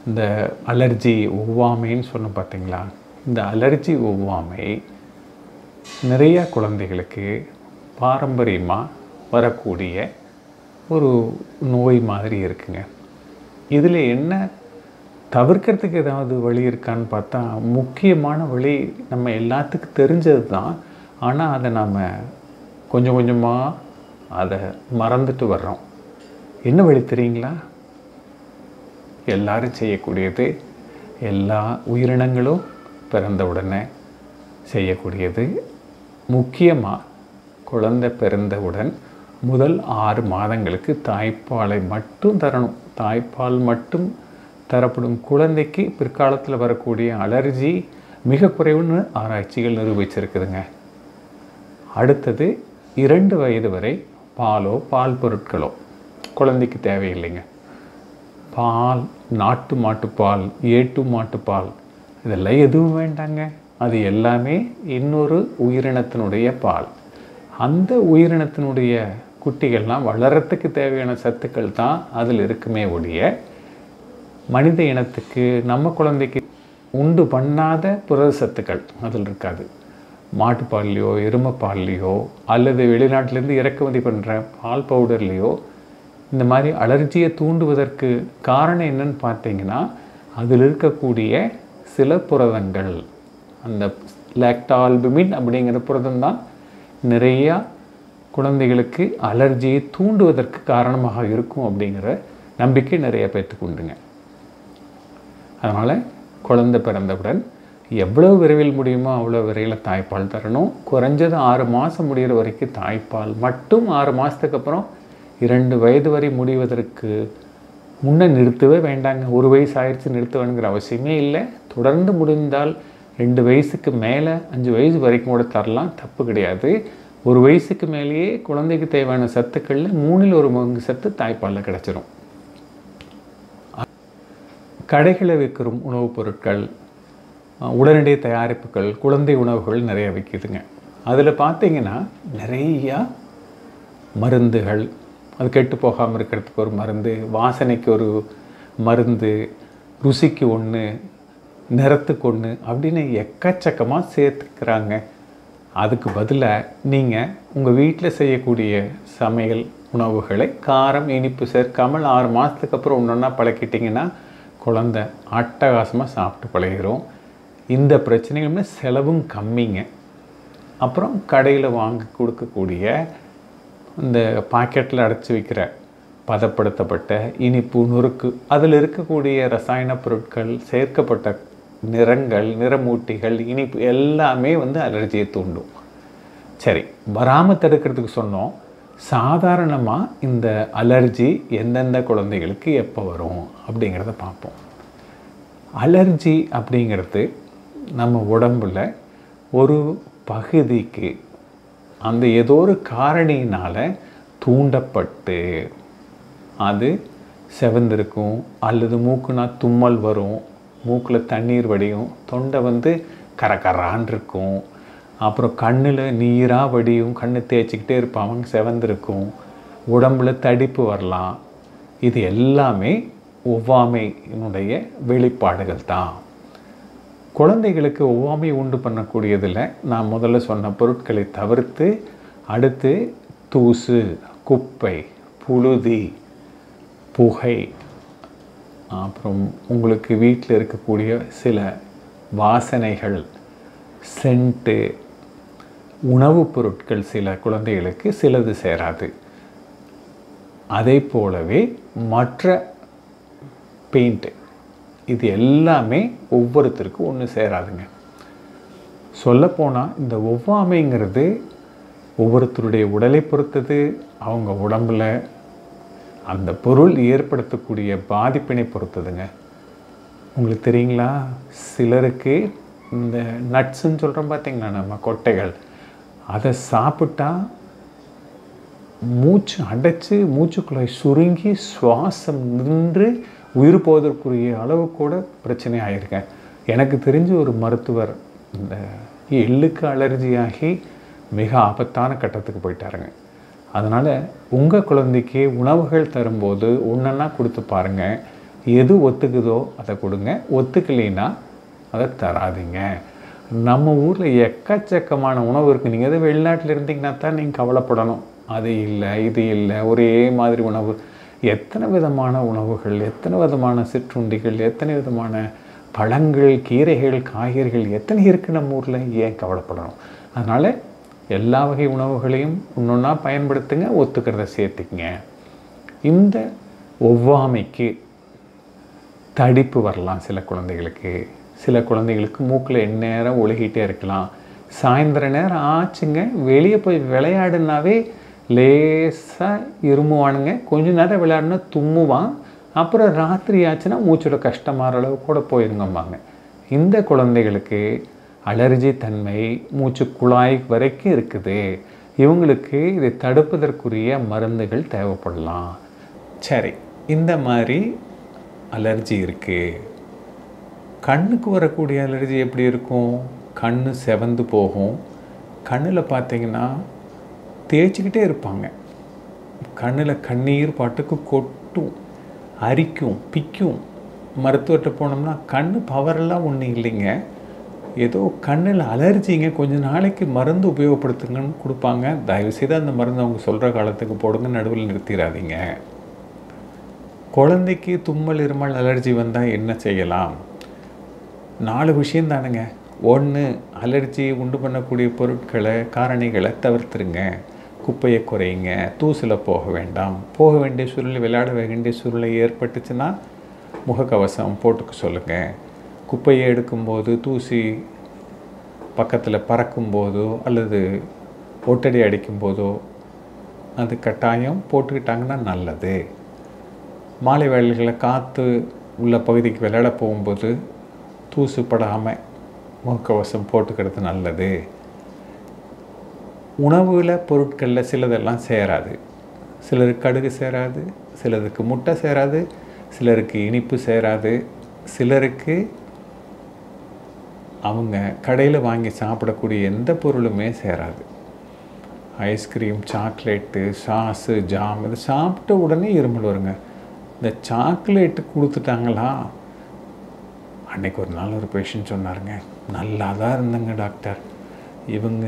இந்த அலர்ஜி ஒவ்வாமைன்னு சொன்னோம் பார்த்தீங்களா இந்த அலர்ஜி ஒவ்வாமை நிறைய குழந்தைகளுக்கு பாரம்பரியமாக வரக்கூடிய ஒரு நோய் மாதிரி இருக்குங்க இதில் என்ன தவிர்க்கிறதுக்கு ஏதாவது வழி இருக்கான்னு பார்த்தா முக்கியமான வழி நம்ம எல்லாத்துக்கும் தெரிஞ்சது தான் ஆனால் அதை நாம் கொஞ்சம் கொஞ்சமாக அதை மறந்துட்டு வர்றோம் என்ன வழி தெரியுங்களா எல்லாரும் செய்யக்கூடியது எல்லா உயிரினங்களும் பிறந்த உடனே செய்யக்கூடியது முக்கியமாக குழந்தை பிறந்தவுடன் முதல் ஆறு மாதங்களுக்கு தாய்ப்பாலை மட்டும் தரணும் தாய்ப்பால் மட்டும் தரப்படும் குழந்தைக்கு பிற்காலத்தில் வரக்கூடிய அலர்ஜி மிக குறைவுன்னு ஆராய்ச்சிகள் நிரூபிச்சிருக்குதுங்க அடுத்தது இரண்டு வயது வரை பாலோ பால் பொருட்களோ குழந்தைக்கு தேவையில்லைங்க பால் நாட்டு மாட்டுப்பால் ஏட்டு மாட்டுப்பால் இதெல்லாம் எதுவும் வேண்டாங்க அது எல்லாமே இன்னொரு உயிரினத்தினுடைய பால் அந்த உயிரினத்தினுடைய குட்டிகள்லாம் வளரத்துக்கு தேவையான சத்துக்கள் தான் அதில் இருக்குமே ஒழிய மனித இனத்துக்கு நம்ம குழந்தைக்கு உண்டு பண்ணாத புரத சத்துக்கள் அதில் இருக்காது மாட்டுப்பால்லையோ எருமைப்பால்லையோ அல்லது வெளிநாட்டிலேருந்து இறக்குமதி பண்ணுற பால் பவுடர்லேயோ இந்த மாதிரி அலர்ஜியை தூண்டுவதற்கு காரணம் என்னன்னு பார்த்தீங்கன்னா அதில் இருக்கக்கூடிய சில புரதங்கள் அந்த லாக்டால்புமின் அப்படிங்கிற புரதம் தான் நிறையா குழந்தைகளுக்கு அலர்ஜியை தூண்டுவதற்கு காரணமாக இருக்கும் அப்படிங்கிற நம்பிக்கை நிறைய பேர்த்துக்கு உண்டுங்க அதனால் குழந்தை பிறந்தவுடன் எவ்வளவு விரைவில் முடியுமோ அவ்வளோ விரைவில் தாய்ப்பால் தரணும் குறைஞ்சது ஆறு மாதம் முடிகிற வரைக்கும் தாய்ப்பால் மட்டும் ஆறு மாதத்துக்கு அப்புறம் இரண்டு வயது வரை முடிவதற்கு முன்னே நிறுத்தவே வேண்டாங்க ஒரு வயசு ஆயிடுச்சு நிறுத்தணுங்கிற அவசியமே இல்லை தொடர்ந்து முடிந்தால் ரெண்டு வயசுக்கு மேலே அஞ்சு வயசு வரைக்கும் கூட தரலாம் தப்பு கிடையாது ஒரு வயசுக்கு மேலேயே குழந்தைக்கு தேவையான சத்துக்களில் மூணில் ஒரு பங்கு சத்து தாய்ப்பாலில் கிடச்சிரும் கடைகளில் விற்கிற உணவுப் பொருட்கள் உடனடி தயாரிப்புகள் குழந்தை உணவுகள் நிறைய விற்கிதுங்க அதில் பார்த்தீங்கன்னா நிறையா மருந்துகள் அது கெட்டு போகாமல் இருக்கிறதுக்கு ஒரு மருந்து வாசனைக்கு ஒரு மருந்து ருசிக்கு ஒன்று நிறத்துக்கு ஒன்று அப்படின்னு எக்கச்சக்கமாக சேர்த்துக்கிறாங்க அதுக்கு பதிலாக நீங்கள் உங்கள் வீட்டில் செய்யக்கூடிய சமையல் உணவுகளை காரம் இனிப்பு சேர்க்காமல் ஆறு மாதத்துக்கு அப்புறம் ஒன்றா பழக்கிட்டிங்கன்னா குழந்த அட்டகாசமாக சாப்பிட்டு பழகிறோம் இந்த பிரச்சனைகளுமே செலவும் கம்மிங்க அப்புறம் கடையில் வாங்கி கொடுக்கக்கூடிய இந்த பாக்கெட்டில் அடைச்சி வைக்கிற பதப்படுத்தப்பட்ட இனிப்பு நுறுக்கு அதில் இருக்கக்கூடிய ரசாயன பொருட்கள் சேர்க்கப்பட்ட நிறங்கள் நிறமூட்டிகள் இனிப்பு எல்லாமே வந்து அலர்ஜியை தூண்டும் சரி வராமல் தடுக்கிறதுக்கு சொன்னோம் சாதாரணமாக இந்த அலர்ஜி எந்தெந்த குழந்தைகளுக்கு எப்போ வரும் அப்படிங்கிறத பார்ப்போம் அலர்ஜி அப்படிங்கிறது நம்ம உடம்புல ஒரு பகுதிக்கு அந்த ஏதோ ஒரு காரணியினால் தூண்டப்பட்டு அது செவந்திருக்கும் அல்லது மூக்குனா தும்மல் வரும் மூக்கில் தண்ணீர் வடியும் தொண்டை வந்து கரகரான் இருக்கும் அப்புறம் கண்ணில் நீராக வடியும் கண்ணு தேய்ச்சிக்கிட்டே இருப்பாங்க செவந்திருக்கும் உடம்புல தடிப்பு வரலாம் இது எல்லாமே ஒவ்வாமையினுடைய வெளிப்பாடுகள் தான் குழந்தைகளுக்கு ஒவ்வாமை உண்டு பண்ணக்கூடியதில் நான் முதல்ல சொன்ன பொருட்களை தவிர்த்து அடுத்து தூசு குப்பை புழுதி புகை அப்புறம் உங்களுக்கு வீட்டில் இருக்கக்கூடிய சில வாசனைகள் சென்ட்டு உணவுப் பொருட்கள் சில குழந்தைகளுக்கு சிலது சேராது அதே போலவே மற்ற பெயிண்ட்டு இது எல்லாமே ஒவ்வொருத்தருக்கும் ஒன்று சேராதுங்க சொல்லப்போனால் இந்த ஒவ்வாமைங்கிறது ஒவ்வொருத்தருடைய உடலை பொறுத்தது அவங்க உடம்புல அந்த பொருள் ஏற்படுத்தக்கூடிய பாதிப்பினை பொறுத்ததுங்க உங்களுக்கு தெரியுங்களா சிலருக்கு இந்த நட்ஸுன்னு சொல்கிறோம் பார்த்தீங்களா நம்ம கொட்டைகள் அதை சாப்பிட்டா மூச்சு அடைச்சி மூச்சுக்குழாய் சுருங்கி சுவாசம் நின்று உயிர் போவதற்குரிய அளவு கூட பிரச்சனை ஆகியிருக்கேன் எனக்கு தெரிஞ்ச ஒரு மருத்துவர் இந்த எள்ளுக்கு அலர்ஜியாகி மிக ஆபத்தான கட்டத்துக்கு போயிட்டாருங்க அதனால் உங்கள் குழந்தைக்கு உணவுகள் தரும்போது ஒன்றா கொடுத்து பாருங்கள் எது ஒத்துக்குதோ அதை கொடுங்க ஒத்துக்கலைன்னா அதை தராதீங்க நம்ம ஊரில் எக்கச்சக்கமான உணவு இருக்குது நீங்கள் எது வெளிநாட்டில் இருந்தீங்கன்னா தான் நீங்கள் கவலைப்படணும் அது இல்லை இது இல்லை ஒரே மாதிரி உணவு எத்தனை விதமான உணவுகள் எத்தனை விதமான சிற்றுண்டிகள் எத்தனை விதமான பழங்கள் கீரைகள் காய்கறிகள் எத்தனை இருக்குது நம்ம ஊரில் ஏன் கவலைப்படணும் அதனால் எல்லா வகை உணவுகளையும் ஒன்றொன்னா பயன்படுத்துங்க ஒத்துக்கிறத சேர்த்துக்குங்க இந்த ஒவ்வாமைக்கு தடிப்பு வரலாம் சில குழந்தைகளுக்கு சில குழந்தைகளுக்கு மூக்கில் எந்நேரம் ஒழுகிட்டே இருக்கலாம் சாயந்தர நேரம் ஆச்சுங்க வெளியே போய் விளையாடுனாவே லேசாக இருமுவானுங்க கொஞ்ச நேரம் விளையாடுனா தும்முவான் அப்புறம் ராத்திரி ஆச்சுன்னா மூச்சோட கஷ்டமாகிற அளவு கூட போயிருங்கம்பாங்க இந்த குழந்தைகளுக்கு அலர்ஜி தன்மை மூச்சு குழாய் வரைக்கும் இருக்குது இவங்களுக்கு இதை தடுப்பதற்குரிய மருந்துகள் தேவைப்படலாம் சரி இந்த மாதிரி அலர்ஜி இருக்குது கண்ணுக்கு வரக்கூடிய அலர்ஜி எப்படி இருக்கும் கண்ணு செவந்து போகும் கண்ணில் பார்த்தீங்கன்னா தேய்ச்சிக்கிட்டே இருப்பாங்க கண்ணில் கண்ணீர் பாட்டுக்கு கொட்டும் அரிக்கும் பிக்கும் மருத்துவர்கிட்ட போனோம்னா கண் பவரெல்லாம் ஒன்றும் இல்லைங்க ஏதோ கண்ணில் அலர்ஜிங்க கொஞ்ச நாளைக்கு மருந்து உபயோகப்படுத்துங்கன்னு கொடுப்பாங்க தயவுசெய்து அந்த மருந்து அவங்க சொல்கிற காலத்துக்கு போடுங்க நடுவில் நிறுத்திடாதீங்க குழந்தைக்கு தும்மல் இருமல் அலர்ஜி வந்தால் என்ன செய்யலாம் நாலு விஷயம் தானுங்க ஒன்று அலர்ஜி உண்டு பண்ணக்கூடிய பொருட்களை காரணிகளை தவிர்த்துருங்க குப்பையை குறையுங்க தூசில் போக வேண்டாம் போக வேண்டிய சூழ்நிலை விளையாட வேண்டிய சூழ்நிலை ஏற்பட்டுச்சுன்னா முகக்கவசம் போட்டுக்க சொல்லுங்கள் குப்பையை எடுக்கும்போது தூசி பக்கத்தில் பறக்கும்போதோ அல்லது ஒட்டடி அடிக்கும்போதோ அது கட்டாயம் போட்டுக்கிட்டாங்கன்னா நல்லது மாலை வேளைகளில் காற்று உள்ள பகுதிக்கு விளையாட போகும்போது தூசு படாமல் முகக்கவசம் போட்டுக்கிறது நல்லது உணவில் பொருட்களில் சிலதெல்லாம் சேராது சிலருக்கு கடுகு சேராது சிலருக்கு முட்டை சேராது சிலருக்கு இனிப்பு சேராது சிலருக்கு அவங்க கடையில் வாங்கி சாப்பிடக்கூடிய எந்த பொருளுமே சேராது ஐஸ்கிரீம் சாக்லேட்டு சாஸு ஜாம் இது சாப்பிட்ட உடனே இருமல் வருங்க இந்த சாக்லேட்டு கொடுத்துட்டாங்களா அன்னைக்கு ஒரு நாள் ஒரு பேஷண்ட் சொன்னாருங்க நல்லா தான் இருந்தங்க டாக்டர் இவங்க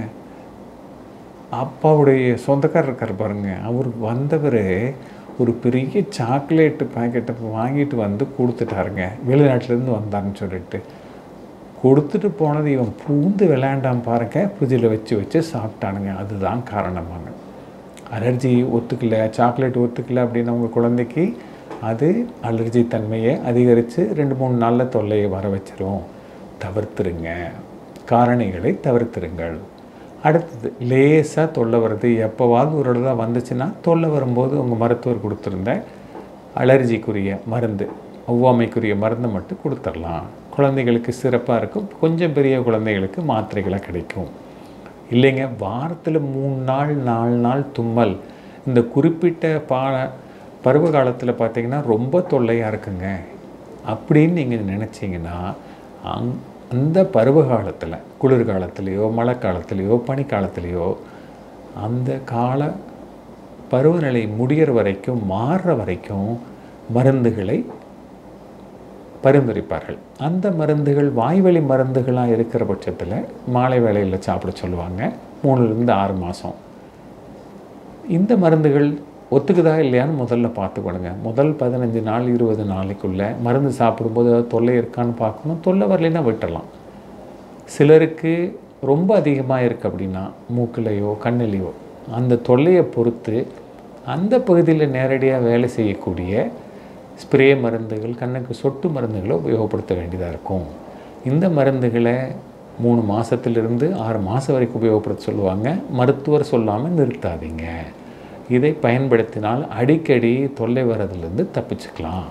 அப்பாவுடைய சொந்தக்காரர் இருக்கார் பாருங்க அவர் வந்தவர் ஒரு பெரிய சாக்லேட்டு பாக்கெட்டை வாங்கிட்டு வந்து கொடுத்துட்டாருங்க வெளிநாட்டிலேருந்து வந்தாருன்னு சொல்லிட்டு கொடுத்துட்டு போனது இவன் பூந்து விளையாண்டான் பாருங்க ஃப்ரிட்ஜில் வச்சு வச்சு சாப்பிட்டானுங்க அதுதான் காரணமாங்க அலர்ஜி ஒத்துக்கல சாக்லேட் ஒத்துக்கல அப்படின்னு உங்கள் குழந்தைக்கு அது அலர்ஜி தன்மையை அதிகரித்து ரெண்டு மூணு நாளில் தொல்லையை வர வச்சிரும் தவிர்த்துருங்க காரணிகளை தவிர்த்துருங்கள் அடுத்தது லேசாக தொல்லை வருது எப்போவாவது ஒரு தடவை வந்துச்சுன்னா தொல்லை வரும்போது உங்கள் மருத்துவர் கொடுத்துருந்த அலர்ஜிக்குரிய மருந்து ஒவ்வாமைக்குரிய மருந்து மட்டும் கொடுத்துடலாம் குழந்தைகளுக்கு சிறப்பாக இருக்கும் கொஞ்சம் பெரிய குழந்தைகளுக்கு மாத்திரைகளை கிடைக்கும் இல்லைங்க வாரத்தில் மூணு நாள் நாலு நாள் தும்மல் இந்த குறிப்பிட்ட பா பருவ காலத்தில் பார்த்தீங்கன்னா ரொம்ப தொல்லையாக இருக்குங்க அப்படின்னு நீங்கள் நினச்சிங்கன்னா அங் அந்த பருவ காலத்தில் குளிர்காலத்துலேயோ மழை காலத்துலேயோ பனிக்காலத்துலேயோ அந்த கால பருவநிலை முடிகிற வரைக்கும் மாறுற வரைக்கும் மருந்துகளை பரிந்துரைப்பார்கள் அந்த மருந்துகள் வாய்வழி மருந்துகளாக இருக்கிற பட்சத்தில் மாலை வேளையில் சாப்பிட சொல்லுவாங்க மூணுலேருந்து ஆறு மாதம் இந்த மருந்துகள் ஒத்துக்குதா இல்லையான்னு முதல்ல பார்த்துக்கணுங்க முதல் பதினஞ்சு நாள் இருபது நாளைக்குள்ளே மருந்து சாப்பிடும்போது ஏதாவது தொல்லை இருக்கான்னு பார்க்கணும் தொல்லை வரலைன்னா விட்டுறலாம் சிலருக்கு ரொம்ப அதிகமாக இருக்குது அப்படின்னா மூக்கிலையோ கண்ணிலையோ அந்த தொல்லையை பொறுத்து அந்த பகுதியில் நேரடியாக வேலை செய்யக்கூடிய ஸ்ப்ரே மருந்துகள் கண்ணுக்கு சொட்டு மருந்துகளை உபயோகப்படுத்த வேண்டியதாக இருக்கும் இந்த மருந்துகளை மூணு மாதத்திலிருந்து ஆறு மாதம் வரைக்கும் உபயோகப்படுத்த சொல்லுவாங்க மருத்துவர் சொல்லாமல் நிறுத்தாதீங்க இதை பயன்படுத்தினால் அடிக்கடி தொல்லை வர்றதுலேருந்து தப்பிச்சுக்கலாம்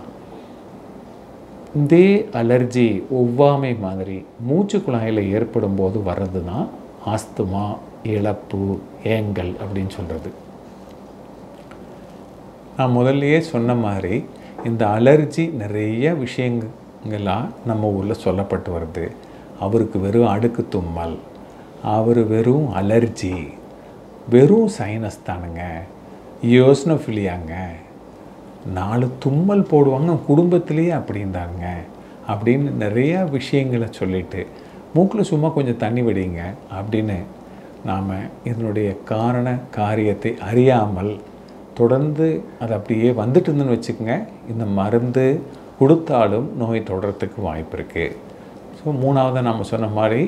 இதே அலர்ஜி ஒவ்வாமை மாதிரி மூச்சு குழாயில் ஏற்படும் போது வர்றது தான் ஆஸ்துமா இழப்பு ஏங்கல் அப்படின்னு சொல்கிறது நான் முதல்லயே சொன்ன மாதிரி இந்த அலர்ஜி நிறைய விஷயங்களாக நம்ம ஊரில் சொல்லப்பட்டு வருது அவருக்கு வெறும் அடுக்கு தும்மல் அவர் வெறும் அலர்ஜி வெறும் சைனஸ் தானுங்க யோஸ்னோஃபிலியாங்க நாலு தும்மல் போடுவாங்க குடும்பத்திலேயே அப்படிந்தாங்க அப்படின்னு நிறையா விஷயங்களை சொல்லிட்டு மூக்கில் சும்மா கொஞ்சம் தண்ணி விடிங்க அப்படின்னு நாம் இதனுடைய காரண காரியத்தை அறியாமல் தொடர்ந்து அது அப்படியே வந்துட்டு இருந்துன்னு வச்சுக்கோங்க இந்த மருந்து கொடுத்தாலும் நோய் தொடரத்துக்கு வாய்ப்பு இருக்குது ஸோ மூணாவது நம்ம சொன்ன மாதிரி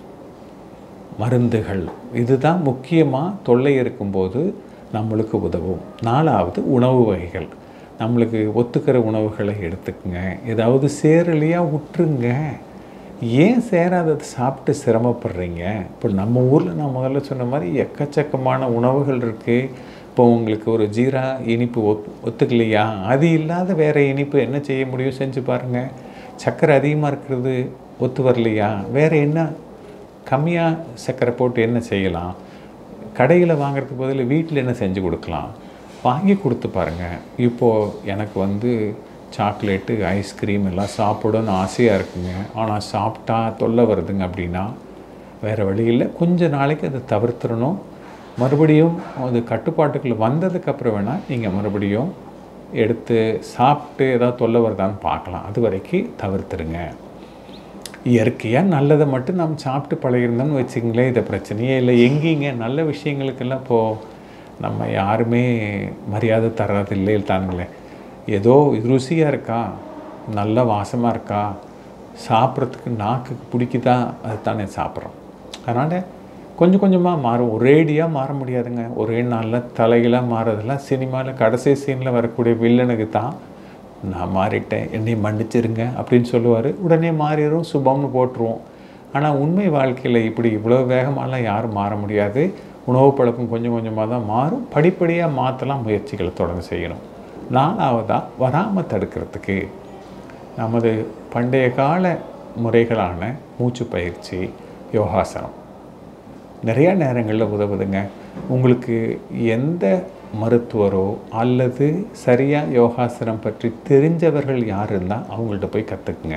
மருந்துகள் இதுதான் முக்கியமாக தொல்லை இருக்கும்போது நம்மளுக்கு உதவும் நாலாவது உணவு வகைகள் நம்மளுக்கு ஒத்துக்கிற உணவுகளை எடுத்துக்கங்க ஏதாவது சேரலையா விட்டுருங்க ஏன் சேராததை சாப்பிட்டு சிரமப்படுறீங்க இப்போ நம்ம ஊரில் நான் முதல்ல சொன்ன மாதிரி எக்கச்சக்கமான உணவுகள் இருக்குது இப்போ உங்களுக்கு ஒரு ஜீரா இனிப்பு ஒத் ஒத்துக்கலையா அது இல்லாத வேறு இனிப்பு என்ன செய்ய முடியும் செஞ்சு பாருங்கள் சர்க்கரை அதிகமாக இருக்கிறது ஒத்து வரலையா வேறு என்ன கம்மியாக சர்க்கரை போட்டு என்ன செய்யலாம் கடையில் வாங்குறதுக்கு பதில் வீட்டில் என்ன செஞ்சு கொடுக்கலாம் வாங்கி கொடுத்து பாருங்கள் இப்போது எனக்கு வந்து சாக்லேட்டு ஐஸ்கிரீம் எல்லாம் சாப்பிடணும்னு ஆசையாக இருக்குங்க ஆனால் சாப்பிட்டா தொல்லை வருதுங்க அப்படின்னா வேறு வழியில் கொஞ்ச நாளைக்கு அதை தவிர்த்துடணும் மறுபடியும் அது கட்டுப்பாட்டுக்குள்ள வந்ததுக்கப்புறம் வேணால் நீங்கள் மறுபடியும் எடுத்து சாப்பிட்டு ஏதாவது தொல்லை வருதான்னு பார்க்கலாம் அது வரைக்கும் தவிர்த்துருங்க இயற்கையாக நல்லதை மட்டும் நம்ம சாப்பிட்டு பழகிருந்தோம்னு வச்சுங்களேன் இதை பிரச்சனையே இல்லை எங்கேங்க நல்ல விஷயங்களுக்கெல்லாம் இப்போது நம்ம யாருமே மரியாதை தர்றது இல்லை தானுங்களே ஏதோ இது ருசியாக இருக்கா நல்ல வாசமாக இருக்கா சாப்பிட்றதுக்கு நாக்குக்கு பிடிக்குதா அது தானே சாப்பிட்றோம் அதனால் கொஞ்சம் கொஞ்சமாக மாறும் ஒரேடியாக மாற முடியாதுங்க ஒரே நாளில் தலைகளாக மாறுறதெல்லாம் சினிமாவில் கடைசி சீனில் வரக்கூடிய வில்லனுக்கு தான் நான் மாறிட்டேன் என்னை மன்னிச்சிருங்க அப்படின்னு சொல்லுவார் உடனே மாறிடும் சுபம்னு போட்டுருவோம் ஆனால் உண்மை வாழ்க்கையில் இப்படி இவ்வளோ வேகமாலாம் யாரும் மாற முடியாது உணவு பழக்கம் கொஞ்சம் கொஞ்சமாக தான் மாறும் படிப்படியாக மாற்றலாம் முயற்சிகளை தொடர்ந்து செய்யணும் நாலாவதாக வராமல் தடுக்கிறதுக்கு நமது பண்டைய கால முறைகளான மூச்சு பயிற்சி யோகாசனம் நிறையா நேரங்களில் உதவுதுங்க உங்களுக்கு எந்த மருத்துவரோ அல்லது சரியாக யோகாசனம் பற்றி தெரிஞ்சவர்கள் யார் இருந்தால் அவங்கள்ட்ட போய் கற்றுக்குங்க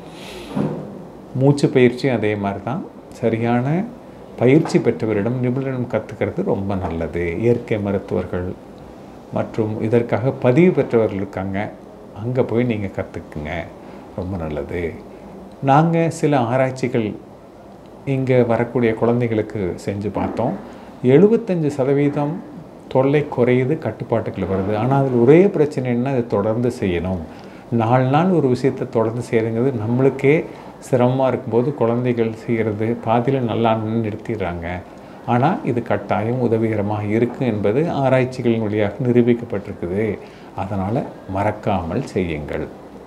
மூச்சு பயிற்சியும் அதே மாதிரி தான் சரியான பயிற்சி பெற்றவரிடம் நிபுணரிடம் கற்றுக்கிறது ரொம்ப நல்லது இயற்கை மருத்துவர்கள் மற்றும் இதற்காக பதிவு பெற்றவர்கள் இருக்காங்க அங்கே போய் நீங்கள் கற்றுக்குங்க ரொம்ப நல்லது நாங்கள் சில ஆராய்ச்சிகள் இங்கே வரக்கூடிய குழந்தைகளுக்கு செஞ்சு பார்த்தோம் எழுபத்தஞ்சு சதவீதம் தொல்லை குறையுது கட்டுப்பாட்டுக்குள்ள வருது ஆனால் அதில் ஒரே பிரச்சனை என்ன அதை தொடர்ந்து செய்யணும் நாலு நாள் ஒரு விஷயத்தை தொடர்ந்து செய்கிறங்கிறது நம்மளுக்கே சிரமமாக இருக்கும்போது குழந்தைகள் செய்கிறது பாதியில் நல்லா நிறுத்திடுறாங்க ஆனால் இது கட்டாயம் உதவிகரமாக இருக்குது என்பது ஆராய்ச்சிகளின் வழியாக நிரூபிக்கப்பட்டிருக்குது அதனால் மறக்காமல் செய்யுங்கள்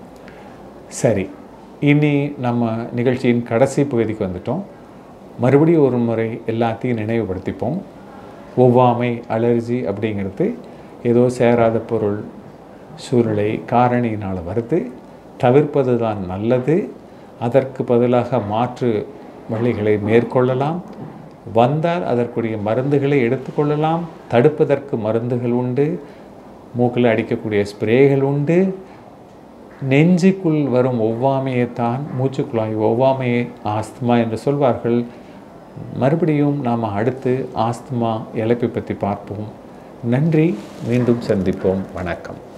சரி இனி நம்ம நிகழ்ச்சியின் கடைசி பகுதிக்கு வந்துட்டோம் மறுபடியும் ஒரு முறை எல்லாத்தையும் நினைவுபடுத்திப்போம் ஒவ்வாமை அலர்ஜி அப்படிங்கிறது ஏதோ சேராத பொருள் சூழ்நிலை காரணியினால் வருது தவிர்ப்பது தான் நல்லது அதற்கு பதிலாக மாற்று வழிகளை மேற்கொள்ளலாம் வந்தால் அதற்குரிய மருந்துகளை எடுத்துக்கொள்ளலாம் தடுப்பதற்கு மருந்துகள் உண்டு மூக்கில் அடிக்கக்கூடிய ஸ்ப்ரேகள் உண்டு நெஞ்சுக்குள் வரும் ஒவ்வாமையைத்தான் மூச்சுக்குழாய் ஒவ்வாமையை ஆஸ்துமா என்று சொல்வார்கள் மறுபடியும் நாம் அடுத்து ஆஸ்துமா இழப்பை பற்றி பார்ப்போம் நன்றி மீண்டும் சந்திப்போம் வணக்கம்